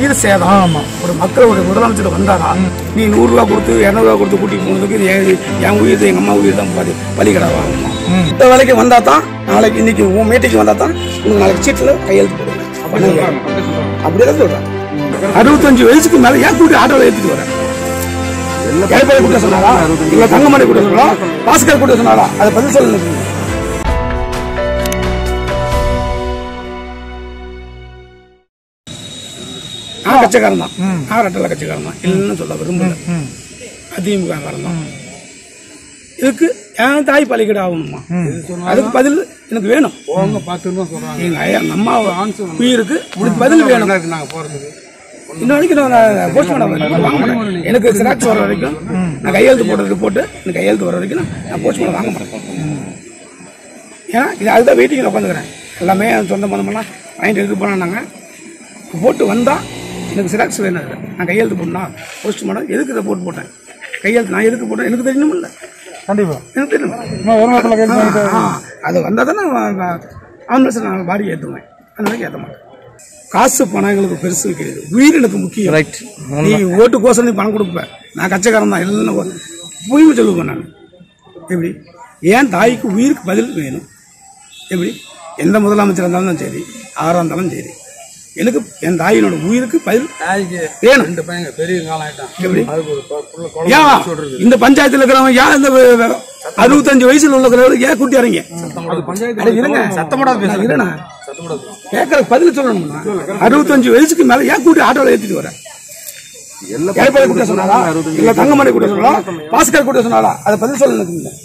உயிர் சேதம் ஆமா. ஒரு மக்கள் ஒரு முதலமைச்சர் வந்தாரா நீ நூறு ரூபா கொடுத்து இரநூறுவா கொடுத்து கூட்டிட்டு போனதுக்கு இது என் என் உயிர் எங்க அம்மா உயிர் தான் பலி பலிகடாவாகும் இந்த வேலைக்கு வந்தா தான் நாளைக்கு இன்னைக்கு உன் மீட்டிங் வந்தா தான் உங்களுக்கு நாளைக்கு சீட்டில் கையெழுத்து போடுவேன் அப்படியே தான் சொல்றேன் அறுபத்தஞ்சு வயசுக்கு மேல ஏன் கூட்டி ஆட்டோல ஏத்திட்டு வரேன் ஏற்பாடு கூட்ட சொன்னாரா இல்ல தங்கமணி கூட்ட சொன்னாரா பாஸ்கர் கூட்ட சொன்னாரா அதை பதில் சொல்லுங்க நான் கட்சிக்காரன் தான் நான் ரெட்டல கட்சிக்காரன் தான் இல்லைன்னு சொல்ல விரும்பல அதிமுக காரன் தான் இதுக்கு என் தாய் பலிக்கீடு ஆகணுமா அதுக்கு பதில் எனக்கு வேணும் அவங்க பார்த்துன்னு தான் சொல்றாங்க எங்க ஐயா நம்ம அம்மா உயிருக்கு உங்களுக்கு பதில் வேணும் நாங்க போறதுக்கு இன்ன வரைக்கும் நான் போஸ்ட்மார்ட்டம் வாங்க மாட்டேன் எனக்கு சிராக்ஸ் வர வரைக்கும் நான் கையெழுத்து போடுறது போட்டு எனக்கு கையெழுத்து வர வரைக்கும் நான் போஸ்ட்மார்ட்டம் வாங்க மாட்டேன் ஏன்னா இது அதுதான் வெயிட்டிங்கில் உட்காந்துக்கிறேன் எல்லாமே என் சொந்த பந்தமெல்லாம் வாங்கிட்டு எடுத்து போனா நாங்கள் போட்டு வந்தால் எனக்கு சிராக்ஸ் வேணும் அதுல. நான் கையெழுத்து போடணும் போஸ்ட்மார்ட்டம் எதுக்கு இதை போட்டு போட்டேன் கையெழுத்து நான் எதுக்கு போட்டேன் எனக்கு தெரியணும் இல்லை கண்டிப்பா எனக்கு தெரியணும் சும்மா ஒரு நேரத்தில் கேட்டு வாங்கிட்டு ஆ, அது வந்தால் தானே ஆம்புலன்ஸ் நான் பாடி ஏற்றுவேன் அந்த மாதிரி ஏற்ற மாட்டேன் காசு பணம் எங்களுக்கு பெருசு வைக்கிறது உயிர் எனக்கு முக்கியம் ரைட் நீ ஓட்டுக்கோசம் நீ பணம் கொடுப்ப நான் கச்சக்காரன் தான் எல்லாம் புரியுமே சொல்லுவேன் நான் எப்படி ஏன் தாய்க்கு உயிருக்கு பதில் வேணும் எப்படி எந்த முதலமைச்சர் இருந்தாலும் சரி ஆறாக இருந்தாலும் சரி எனக்கு என் தாயினோட உயிருக்கு பதில் நாளைக்கு வேணும் ரெண்டு பையங்க பெரிய காலம் ஆயிட்டான் எப்படி அதுக்கு ஒரு ப- புள்ள குழந்தை ஏன் சொல்றது இந்த பஞ்சாயத்துல இருக்கிறவன் ஏன் இந்த வ- வ- அறுபத்தஞ்சு வயசுல உள்ளவங்க ஏன் கூட்டி இறங்க அது பஞ்சாயத்து அட, இருங்க சத்தமோட நான் இருண்ணா சத்தமோட கேட்கற பதில் சொல்லணும்னா அறுபத்தஞ்சு வயசுக்கு மேல ஏன் கூட்டி ஆட்டோல ஏத்திட்டு வர ஏற்பாடு கூட்ட சொன்னாரா இல்ல தங்கமணி கூட்ட சொன்னாரா பாஸ்கர் கூட்ட சொன்னாரா அதை பதில் சொல்ல எனக்கு இல்லை.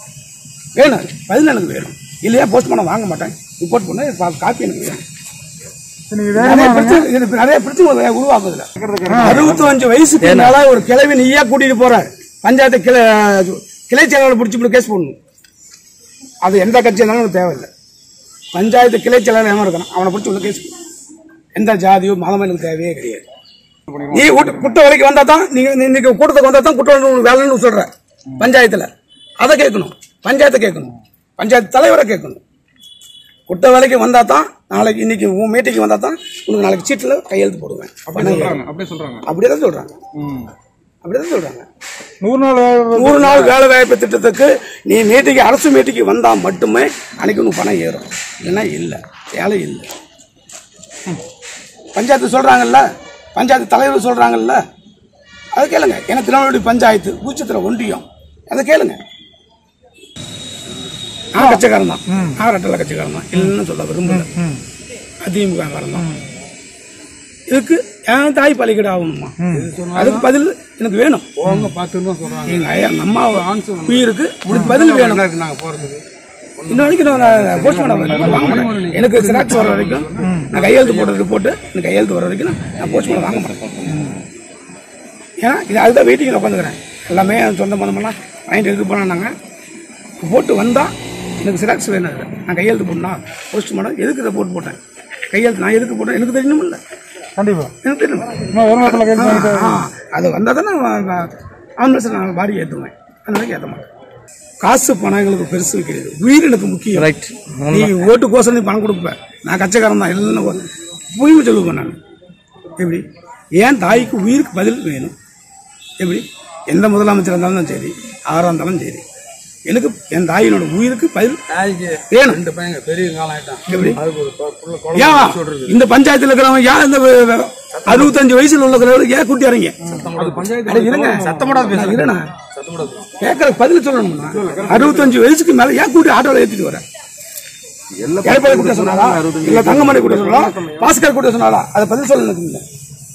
வேணும் பதில் எனக்கு வேணும் இல்லையா போஸ்ட்மார்ட்டம் வாங்க மாட்டேன் ரிப்போர்ட் பண்ண பா- காப்பி எனக்கு வேணும் நீங்க நிறைய பிரச்சனை இது நிறைய பிரச்சனை உருவாக்குதுல அறுபத்தஞ்சு வயசுக்கு மேல ஒரு கிழவி நீயா கூட்டிட்டு போற பஞ்சாயத்து கிளை கிளை செயலாளர் பிடிச்சி இப்படி கேஸ் போடணும் அது எந்த கட்சி இருந்தாலும் எனக்கு தேவையில்லை பஞ்சாயத்து கிளை செயலாளர் ஏமா இருக்கணும் அவனை பிடிச்சி உள்ள கேஸ் போடணும். எந்த ஜாதியோ மதமோ எனக்கு தேவையே கிடையாது நீ குட்ட- குட்ட வரைக்கும் வந்தா தான் நீங்க நீ- இன்னைக்கு கூட்டத்துக்கு வந்தா தான் குற்ற வேலைன்னு சொல்ற பஞ்சாயத்துல அதை கேட்கணும் பஞ்சாயத்தை கேட்கணும் பஞ்சாயத்து தலைவரை கேட்கணும் குட்ட வேலைக்கு வந்தா தான் நாளைக்கு இன்னைக்கு உன் மீட்டிங் வந்தா தான் உனக்கு நாளைக்கு சீட்டில் கையெழுத்து போடுவேன் சொல்றாங்க அப்படியே சொல்றாங்க அப்படியே தான் சொல்றாங்க ம். அப்படியே தான் சொல்றாங்க நூறு நாள் வேலை- நூறு நாள் வேலை வாய்ப்பு திட்டத்துக்கு நீ மீட்டிங் அரசு மீட்டிங்கு வந்தா மட்டுமே அன்னைக்கு உனக்கு பணம் ஏறும் இல்லைன்னா இல்லை வேலை இல்லை ம். பஞ்சாயத்து சொல்றாங்கல்ல பஞ்சாயத்து தலைவர் சொல்றாங்கல்ல அதை கேளுங்க ஏன்னா திருநெல்வேலி பஞ்சாயத்து பூச்சத்திர ஒன்றியம் அதை கேளுங்க நான் கட்சிக்காரன் தான் நான் ரெட்டல கட்சிக்காரன் தான் இல்லைன்னு சொல்ல விரும்பல அதிமுக காரன் தான் இதுக்கு என் தாய் பலிக்கீடு ஆகணுமா அதுக்கு பதில் எனக்கு வேணும் அவங்க பார்த்துன்னு தான் சொல்றாங்க எங்க ஐயா நம்ம உயிருக்கு உங்களுக்கு பதில் வேணும் நாங்க போறதுக்கு இன்ன வரைக்கும் நான் போஸ்ட்மார்ட்டம் வாங்க மாட்டேன் எனக்கு சிராக்ஸ் வர வரைக்கும் நான் கையெழுத்து போடுறது போட்டு எனக்கு கையெழுத்து வர வரைக்கும் நான் போஸ்ட்மார்ட்டம் வாங்க மாட்டேன் ஏன்னா இது அதுதான் வெயிட்டிங்கில் உட்காந்துக்கிறேன் எல்லாமே என் சொந்த பந்தமெல்லாம் வாங்கிட்டு எடுத்து போனா நாங்கள் போட்டு வந்தால் எனக்கு சிராக்ஸ் வேணும் அதுல. நான் கையெழுத்து போடணும் போஸ்ட்மார்ட்டம் எதுக்கு இதை போட்டு போட்டேன் கையெழுத்து நான் எதுக்கு போட்டேன் எனக்கு தெரியணும் இல்லை கண்டிப்பா எனக்கு தெரியணும் சும்மா ஒரு நேரத்தில் கேட்டு வாங்கிட்டு ஆ, அது வந்தால் தானே ஆம்புலன்ஸ் நான் பாடி ஏற்றுவேன் அந்த மாதிரி ஏற்ற மாட்டேன் காசு பணம் எங்களுக்கு பெருசு வைக்கிறது உயிர் எனக்கு முக்கியம் ரைட் நீ ஓட்டுக்கோசம் நீ பணம் கொடுப்ப நான் கட்சிக்காரன் தான் எல்லாம் புரியுமே சொல்லுவேன் நான் எப்படி ஏன் தாய்க்கு உயிருக்கு பதில் வேணும் எப்படி எந்த முதலமைச்சர் இருந்தாலும் சரி ஆறாக இருந்தாலும் சரி எனக்கு என் தாயினோட உயிருக்கு பதில் நாளைக்கு வேணும் ரெண்டு பையங்க பெரிய காலம் ஆயிட்டான் எப்படி அதுக்கு ஒரு ப- புள்ள குழந்தை ஏன் சொல்றது இந்த பஞ்சாயத்துல இருக்கிறவன் ஏன் இந்த வ- வ- அறுபத்தஞ்சு வயசுல உள்ளவங்க ஏன் கூட்டி இறங்க அது பஞ்சாயத்து அட, இருங்க சத்தமோட நான் இருண்ணா சத்தமோட கேட்கற பதில் சொல்லணும்னா அறுபத்தஞ்சு வயசுக்கு மேல ஏன் கூட்டி ஆட்டோல ஏத்திட்டு வர ஏற்பாடு கூட்ட சொன்னாரா இல்ல தங்கமணி கூட்ட சொன்னாரா பாஸ்கர் கூட்ட சொன்னாரா அதை பதில் சொல்ல எனக்கு இல்லை.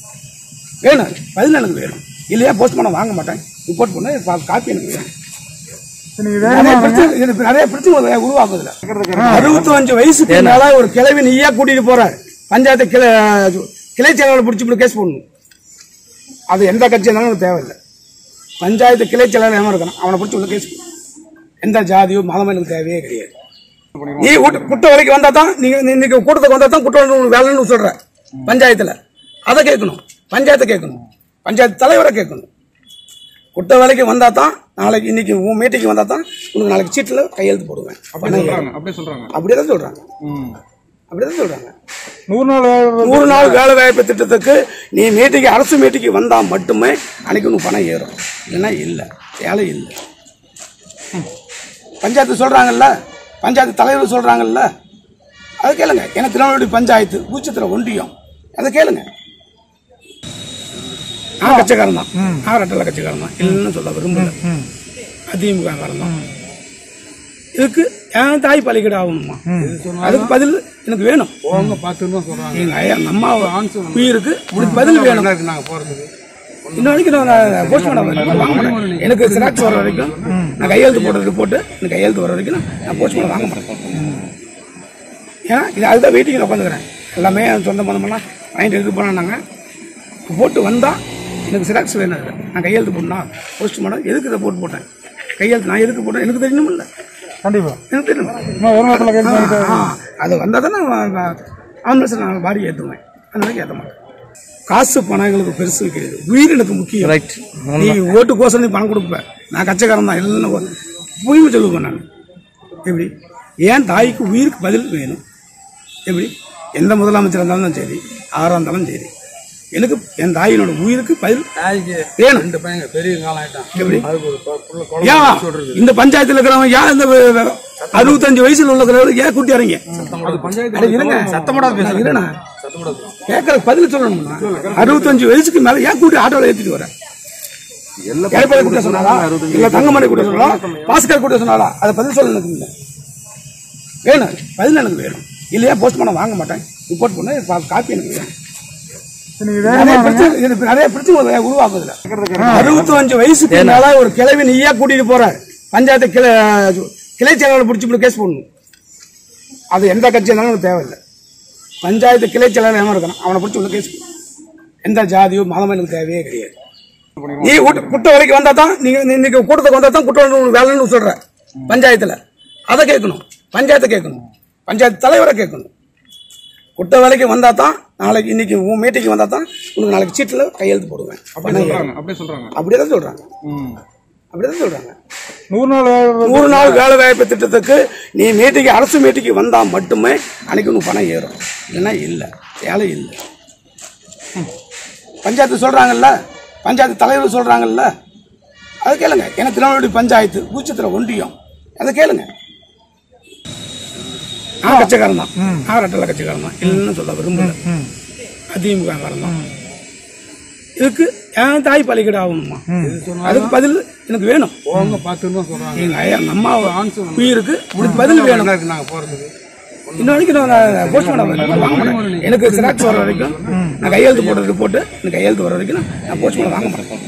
வேணும் பதில் எனக்கு வேணும் இல்லையா போஸ்ட்மார்ட்டம் வாங்க மாட்டேன் ரிப்போர்ட் பண்ண பா- காப்பி எனக்கு வேணும் நீங்க நிறைய பிரச்சனை இது நிறைய பிரச்சனை உருவாக்குதுல அறுபத்தஞ்சு வயசுக்கு மேல ஒரு கிழவி நீயா கூட்டிட்டு போற பஞ்சாயத்து கிளை கிளை செயலாளர் பிடிச்சி இப்படி கேஸ் போடணும் அது எந்த கட்சி இருந்தாலும் எனக்கு தேவையில்லை பஞ்சாயத்து கிளை செயலாளர் ஏமா இருக்கணும் அவனை பிடிச்சி உள்ள கேஸ் போடணும். எந்த ஜாதியோ மதமோ எனக்கு தேவையே கிடையாது நீ குட்ட- குட்ட வரைக்கும் வந்தா தான் நீங்க நீ- இன்னைக்கு கூட்டத்துக்கு வந்தா தான் குற்ற வேலைன்னு சொல்ற பஞ்சாயத்துல அதை கேட்கணும் பஞ்சாயத்தை கேட்கணும் பஞ்சாயத்து தலைவரை கேட்கணும் குட்ட வேலைக்கு வந்தா தான் நாளைக்கு இன்னைக்கு உன் மீட்டிங் வந்தா தான் உனக்கு நாளைக்கு சீட்டில் கையெழுத்து போடுவேன் அப்படியே சொல்றாங்க அப்படியே சொல்றாங்க அப்படியே தான் சொல்றாங்க ம். அப்படிதான் சொல்றாங்க நூறு நாள் வேலை நூறு நாள் வேலை வாய்ப்பு திட்டத்துக்கு நீ மீட்டிங்கு அரசு மீட்டிங்கு வந்தா மட்டுமே அன்னைக்கு உனக்கு பணம் ஏறும் இல்லைன்னா இல்லை வேலை இல்லை ம். பஞ்சாயத்து சொல்றாங்கல்ல பஞ்சாயத்து தலைவர் சொல்றாங்கல்ல அதை கேளுங்க ஏன்னா திருநெல்வேலி பஞ்சாயத்து பூச்சத்திர ஒன்றியம் அதை கேளுங்க நான் கட்சிக்காரன் தான் நான் ரெட்டல கட்சிக்காரன் தான் இல்லைன்னு சொல்ல விரும்பல அதிமுக காரன் தான் இதுக்கு என் தாய் பலிக்கடை ஆகணுமா அதுக்கு பதில் எனக்கு வேணும் போங்க பார்த்துன்னு தான் சொல்றாங்க எங்க ஐயா நம்ம அம்மா உயிருக்கு இதுக்கு பதில் வேணும் நல்லா இருக்கு நாங்க போறதுக்கு இன்ன வரைக்கும் நான் போஸ்ட்மார்ட்டம் வாங்க மாட்டேன் எனக்கு சிராக்ஸ் வர வரைக்கும் நான் கையெழுத்து போடுற ரிப்போர்ட்டு எனக்கு கையெழுத்து வர வரைக்கும் நான் போஸ்ட்மார்ட்டம் வாங்க மாட்டேன் ஏன்னா இது அதுதான் வெயிட்டிங்கில் உட்காந்துக்கிறேன் எல்லாமே என் சொந்த மதமெல்லாம் வாங்கிட்டு எடுத்து போனாங்க போட்டு வந்தால் எனக்கு சிராக்ஸ் வேணும் அதுல. நான் கையெழுத்து போடனா போஸ்ட்மார்ட்டம் எதுக்கு இதை போட்டு போட்டேன் கையெழுத்து நான் எதுக்கு போட்டேன் எனக்கு தெரியணும் இல்லை கண்டிப்பா எனக்கு தெரியணும் நான் ஒரு மாதத்துல கேட்டு வாங்கிட்டு ஆ, அது வந்தால் தான் நான் ஆம்புலன்ஸ் நான் பாடி ஏற்றுவேன் அந்த மாதிரி ஏற்ற மாட்டேன் காசு பணம் எங்களுக்கு பெருசு கிடையாது உயிர் எனக்கு முக்கியம் ரைட் நீ ஓட்டுக்கோசரம் நீ பணம் கொடுப்ப நான் கச்சக்காரன் தான் இல்லைன்னு பொய்மை சொல்லுவேன் நான் எப்படி ஏன் தாய்க்கு உயிருக்கு பதில் வேணும் எப்படி எந்த முதலமைச்சர் இருந்தாலும் சரி ஆறாக இருந்தாலும் சரி எனக்கு என் தாயினோட உயிருக்கு பதில் நாய்க்கு வேணும் ரெண்டு பையங்க பெரிய காலம் ஆயிட்டான் எப்படி அதுக்கு ஒரு ப- புள்ள ஏன் குழந்தை சொல்றது இந்த பஞ்சாயத்துல இருக்கிறவங்க ஏன் இந்த வ- வ- அறுபத்தஞ்சு வயசுல உள்ளவங்க ஏன் கூட்டி இறங்க அது பஞ்சாயத்து அட இருங்க சத்தப்படாத பேச இருண்ணா சத்தப்படாது கேட்கற பதில் சொல்லணும்னா அறுபத்தஞ்சு வயசுக்கு மேல ஏன் கூட்டி ஆட்டோல ஏத்திட்டு வர எடப்பாடி கூட்ட சொன்னாலா இல்ல தங்கமணி கூட்ட சொன்னாலா பாஸ்கர் கூட்ட சொன்னாலா அதை பதில் சொல்ல எனக்கு இல்லை வேணும் பதில் எனக்கு வேணும் இல்லையா போஸ்ட்மார்ட்டம் வாங்க மாட்டேன் ரிப்போர்ட் பண்ண பா- காப்பி எனக்கு வேணும் நீங்க நிறைய பிரச்சனை இது நிறைய பிரச்சனை உருவாக்குதுல அறுபத்தஞ்சு வயசுக்கு மேல ஒரு கிழவி நீயா கூட்டிட்டு போற பஞ்சாயத்து கிளை கிளை செயலாளர் பிடிச்சி இப்படி கேஸ் போடணும் அது எந்த கட்சி இருந்தாலும் எனக்கு தேவையில்லை பஞ்சாயத்து கிளை செயலாளர் எவன் இருக்கான் அவனை பிடிச்சி உள்ள கேஸ் போடணும். எந்த ஜாதியோ மதமோ எனக்கு தேவையே கிடையாது நீ கூட்ட- குட்ட வரைக்கும் வந்தா தான் நீங்க நீ- இன்னைக்கு கூட்டத்துக்கு வந்தா தான் குற்றம் உங்களுக்கு வேலைன்னு சொல்ற பஞ்சாயத்துல அதை கேட்கணும் பஞ்சாயத்தை கேட்கணும் பஞ்சாயத்து தலைவரை கேட்கணும் குட்ட வேலைக்கு வந்தா தான் நாளைக்கு இன்னைக்கு உன் மீட்டிங்கு வந்தா தான் உனக்கு நாளைக்கு சீட்டில் கையெழுத்து போடுவேன் பணம் ஏறும். அப்படியே சொல்றாங்க அப்படியே தான் சொல்றாங்க ம். அப்படியே தான் சொல்றாங்க நூறு நாள் வேலை நூறு நாள் வேலை வாய்ப்பு திட்டத்துக்கு நீ மீட்டிங்கு அரசு மீட்டிங்கு வந்தா மட்டுமே அன்னைக்கு உனக்கு பணம் ஏறும் இல்லைன்னா இல்லை வேலை இல்லை ம். பஞ்சாயத்து சொல்றாங்கல்ல பஞ்சாயத்து தலைவர் சொல்றாங்கல்ல அதை கேளுங்க ஏன்னா திருநெல்வேலி பஞ்சாயத்து பூச்சத்திர ஒன்றியம் அதை கேளுங்க நான் கட்சிக்காரன் தான் நான் ரெட்டல கட்சிக்காரன் தான் இல்லைன்னு சொல்ல விரும்பல அதிமுக காரன் தான் இதுக்கு என் தாய் பலிக்கடை ஆகணுமா அதுக்கு பதில் எனக்கு வேணும் போங்க பார்த்துன்னு தான் சொல்றாங்க எங்க ஐயா நம்ம உயிருக்கு இதுக்கு பதில் வேணும் நல்லா இருக்கு நாங்க போறதுக்கு இன்ன வரைக்கும் நான் போஸ்ட்மார்ட்டம் வாங்க மாட்டேன் எனக்கு சிராக்ஸ் வர வரைக்கும் நான் கையெழுத்து போடுற ரிப்போர்ட்டு எனக்கு கையெழுத்து வர வரைக்கும் நான் போஸ்ட்மார்ட்டம் வாங்க மாட்டேன்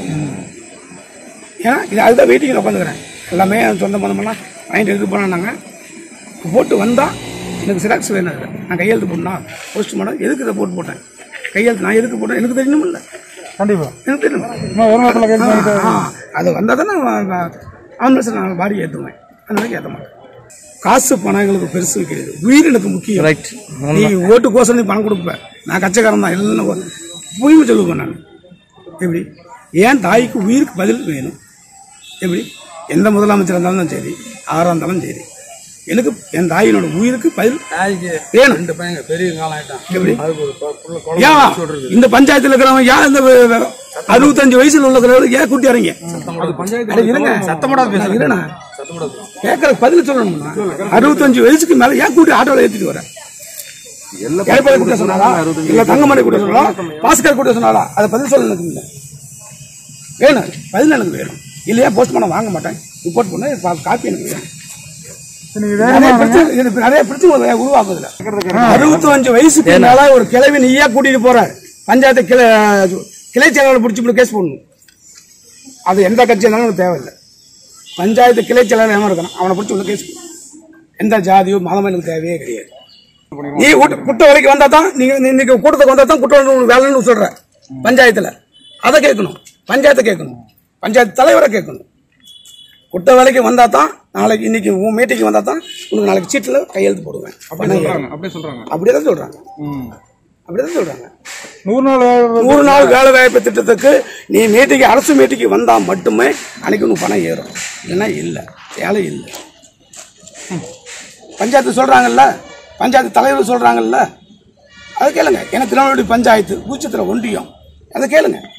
ஏன்னா இது அதுதான் வெயிட்டிங்கில் உட்காந்துக்கிறேன் எல்லாமே என் சொந்த மதமெல்லாம் வாங்கிட்டு எடுத்து போனாங்க போட்டு வந்தா எனக்கு சிராக்ஸ் வேணும் அதுல. நான் கையெழுத்து போடனா போஸ்ட்மார்ட்டம் எதுக்கு இதை போட்டு போட்டேன் கையெழுத்து நான் எதுக்கு போட்டேன் எனக்கு தெரியணும் இல்லை கண்டிப்பா எனக்கு தெரியணும் நான் ஒரு மாதத்துல கேட்டு வாங்கிட்டு ஆ, அது வந்தால் தான் நான் ஆம்புலன்ஸ் நான் பாடி ஏற்றுவேன் அந்த மாதிரி ஏற்ற மாட்டேன் காசு பணம் எங்களுக்கு பெருசு கிடையாது உயிர் எனக்கு முக்கியம் ரைட் நீ ஓட்டுக்கோசரம் நீ பணம் கொடுப்ப நான் கச்சக்காரன் தான் இல்லைன்னு பொய்மை சொல்லுவேன் நான் எப்படி ஏன் தாய்க்கு உயிருக்கு பதில் வேணும் எப்படி எந்த முதலமைச்சர் இருந்தாலும் சரி ஆறாக இருந்தாலும் சரி எனக்கு என் தாயினோட உயிருக்கு பதில் நாய்க்கு வேணும் ரெண்டு பையங்க பெரிய காலம் ஆயிட்டான் எப்படி அதுக்கு ஒரு ப- புள்ள குழந்தை ஏன் சொல்றது இந்த பஞ்சாயத்துல இருக்கிறவங்க ஏன் இந்த வ- வ- அறுபத்தஞ்சு வயசுல உள்ளவங்க ஏன் கூட்டி இறங்க அது பஞ்சாயத்து அட இருங்க சத்தப்படாத பேச இருண்ணா சத்தப்படாது கேட்கற பதில் சொல்லணும்னா அறுபத்தஞ்சு வயசுக்கு மேல ஏன் கூட்டி ஆட்டோல ஏத்திட்டு வர எடப்பாடி கூட்ட சொன்னாலா இல்ல தங்கமணி கூட்ட சொன்னாலா பாஸ்கர் கூட்ட சொன்னாலா அதை பதில் சொல்ல எனக்கு இல்லை வேணும் பதில் எனக்கு வேணும் இல்லையா போஸ்ட்மார்ட்டம் வாங்க மாட்டேன் ரிப்போர்ட் பண்ண பா- காப்பி எனக்கு வேணும் நீங்க நிறைய பிரச்சனை இது நிறைய பிரச்சனை உருவாக்குதுல அறுபத்தஞ்சு வயசுக்கு மேல ஒரு கிழவி நீயா கூட்டிட்டு போற பஞ்சாயத்து கிளை கிளை செயலாளர் பிடிச்சி இப்படி கேஸ் போடணும் அது எந்த கட்சி இருந்தாலும் எனக்கு தேவையில்லை பஞ்சாயத்து கிளை செயலாளர் எவன் இருக்கான் அவனை பிடிச்சி உள்ள கேஸ் போடணும். எந்த ஜாதியோ மதமோ எனக்கு தேவையே கிடையாது நீ குட்ட- குட்ட வரைக்கும் வந்தா தான் நீங்க நீ இன்னைக்கு கூட்டத்துக்கு வந்தா தான் குற்றம் உங்களுக்கு வேலைன்னு சொல்ற பஞ்சாயத்துல அதை கேட்கணும் பஞ்சாயத்தை கேட்கணும் பஞ்சாயத்து தலைவரை கேட்கணும் குட்ட வேலைக்கு வந்தா தான் நாளைக்கு இன்னைக்கு உன் மீட்டிங்கு வந்தா தான் உனக்கு நாளைக்கு சீட்டில் கையெழுத்து போடுவேன் பணம் ஏறும். அப்படியே சொல்றாங்க அப்படியே தான் சொல்றாங்க ம். அப்படியே தான் சொல்றாங்க நூறு நாள் வேலை நூறு நாள் வேலை வாய்ப்பு திட்டத்துக்கு நீ மீட்டிங்கு அரசு மீட்டிங்கு வந்தா மட்டுமே அன்னைக்கு உனக்கு பணம் ஏறும் இல்லைன்னா இல்லை வேலை இல்லை ம். பஞ்சாயத்து சொல்றாங்கல்ல பஞ்சாயத்து தலைவர் சொல்றாங்கல்ல அதை கேளுங்க எனக்கு திருநெல்வேலி பஞ்சாயத்து பூச்சத்திர ஒன்றியம் அதை கேளுங்க